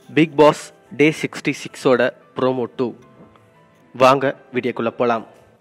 big Boss day sixty சிக்ஸோட promo two வாங்க வீடியோக்குள்ளே போகலாம்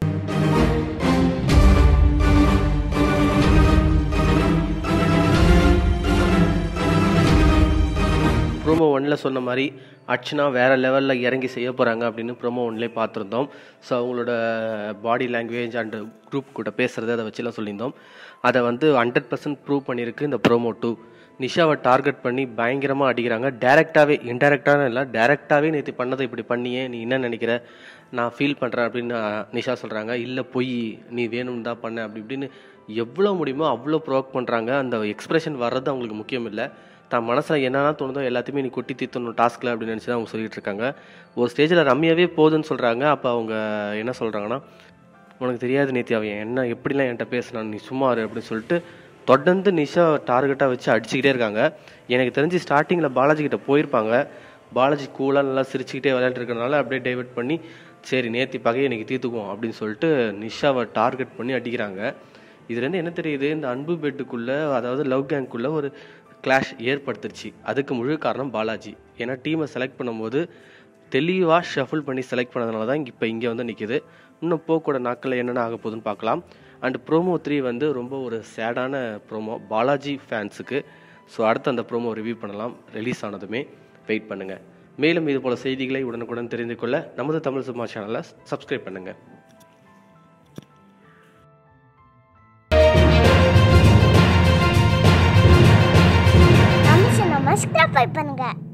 ப்ரோமோ ஒன்னில் சொன்ன மாதிரி அர்ச்சனா வேறு லெவலில் இறங்கி செய்ய போகிறாங்க அப்படின்னு ப்ரோமோ ஒன்லேயே பார்த்துருந்தோம் ஸோ அவங்களோட பாடி லாங்குவேஜ் அண்ட் குரூப் கூட பேசுகிறது அதை வச்சுலாம் சொல்லியிருந்தோம் அதை வந்து ஹண்ட்ரட் பர்சன்ட் ப்ரூவ் பண்ணியிருக்கு இந்த ப்ரோமோ டூ நிஷாவை டார்கெட் பண்ணி பயங்கரமாக அடிக்கிறாங்க டேரெக்டாகவே இன்டெரக்டான இல்லை டேரெக்டாகவே நேற்று பண்ணதை இப்படி பண்ணியே நீ என்ன நினைக்கிற நான் ஃபீல் பண்ணுறேன் அப்படின்னு நிஷா சொல்கிறாங்க இல்லை பொய் நீ வேணும் தான் பண்ண அப்படி இப்படின்னு எவ்வளோ முடியுமோ அவ்வளோ ப்ரோக் பண்ணுறாங்க அந்த எக்ஸ்பிரஷன் வர்றது அவங்களுக்கு முக்கியம் இல்லை தான் மனசில் என்னென்ன தோணுதோ எல்லாத்தையுமே நீ கொட்டி தீர்த்தணும் டாஸ்கில் அப்படின்னு நினச்சி தான் அவங்க சொல்லிட்டு இருக்காங்க ஒரு ஸ்டேஜில் ரம்யாவே போகுதுன்னு சொல்கிறாங்க அப்போ அவங்க என்ன சொல்கிறாங்கன்னா உனக்கு தெரியாது நேத்தி அவன் என்ன எப்படிலாம் என்கிட்ட பேசினான் நீ சும்மா இரு அப்படின்னு சொல்லிட்டு தொடர்ந்து நிஷா டார்கெட்டாக வச்சு அடிச்சுக்கிட்டே இருக்காங்க எனக்கு தெரிஞ்சு ஸ்டார்டிங்கில் பாலாஜி கிட்ட போயிருப்பாங்க பாலாஜி கூலாக நல்லா சிரிச்சுக்கிட்டே விளையாண்டுருக்கனால அப்படியே டைவர்ட் பண்ணி சரி நேத்தி பகையை இன்னைக்கு தீர்த்துக்குவோம் அப்படின்னு சொல்லிட்டு நிஷாவை டார்கெட் பண்ணி அடிக்கிறாங்க இதுலேருந்து என்ன தெரியுது இந்த அன்பு பெட்டுக்குள்ளே அதாவது லவ் கேங்குள்ளே ஒரு கிளாஷ் ஏற்படுத்துருச்சு அதுக்கு முழு காரணம் பாலாஜி ஏன்னா டீமை செலக்ட் பண்ணும்போது தெளிவாக ஷஃபிள் பண்ணி செலக்ட் பண்ணதுனால தான் இப்போ இங்கே வந்து நிற்கிது இன்னும் போக்கூட நாட்களில் என்னென்ன ஆக போகுதுன்னு பார்க்கலாம் அண்ட் ப்ரோமோ த்ரீ வந்து ரொம்ப ஒரு சேடான ப்ரோமோ பாலாஜி ஃபேன்ஸுக்கு ஸோ அடுத்து அந்த ப்ரோமோ ரிவ்யூ பண்ணலாம் ரிலீஸ் ஆனதுமே வெயிட் பண்ணுங்கள் மேலும் இது போல செய்திகளை உடனுக்குடன் தெரிந்து கொள்ள நமது தமிழ் சும்மா சேனலை சப்ஸ்கிரைப் பண்ணுங்கள் நம்ம சேனல் சப்ஸ்கிரைப் பண்ணுங்க